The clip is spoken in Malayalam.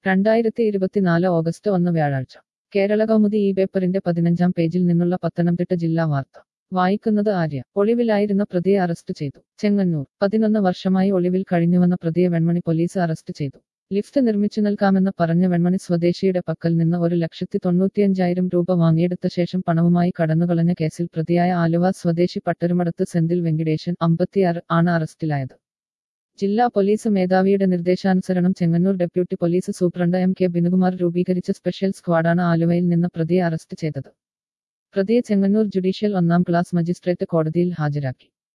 രണ്ടായിരത്തി ഇരുപത്തിനാല് ഓഗസ്റ്റ് ഒന്ന് വ്യാഴാഴ്ച കേരള കൗമുദി ഈ പേപ്പറിന്റെ പതിനഞ്ചാം പേജിൽ നിന്നുള്ള പത്തനംതിട്ട ജില്ലാ വാർത്ത വായിക്കുന്നത് ആര്യ ഒളിവിലായിരുന്ന പ്രതിയെ അറസ്റ്റ് ചെയ്തു ചെങ്ങന്നൂർ പതിനൊന്ന് വർഷമായി ഒളിവിൽ കഴിഞ്ഞുവന്ന പ്രതിയെ വെൺമണി പോലീസ് അറസ്റ്റ് ചെയ്തു ലിഫ്റ്റ് നിർമ്മിച്ചു നൽകാമെന്ന് പറഞ്ഞ വെൺമണി സ്വദേശിയുടെ പക്കൽ നിന്ന് ഒരു ലക്ഷത്തി തൊണ്ണൂറ്റിയഞ്ചായിരം രൂപ വാങ്ങിയെടുത്ത ശേഷം പണവുമായി കടന്നുകളഞ്ഞ കേസിൽ പ്രതിയായ ആലുവ സ്വദേശി പട്ടരുമടത്ത് സെന്തിൽ വെങ്കിടേശൻ അമ്പത്തിയാറ് ആണ് അറസ്റ്റിലായത് ജില്ലാ പോലീസ് മേധാവിയുടെ നിർദ്ദേശാനുസരണം Chengannur deputy police superintendent M K Binukumar രൂപീകരിച്ച സ്പെഷ്യൽ സ്ക്വാഡാണ് ആലുവയിൽ നിന്ന് പ്രതിയെ അറസ്റ്റ് ചെയ്തത് പ്രതിയെ ചെങ്ങന്നൂർ ജുഡീഷ്യൽ ഒന്നാം ക്ലാസ് മജിസ്ട്രേറ്റ് കോടതിയിൽ ഹാജരാക്കി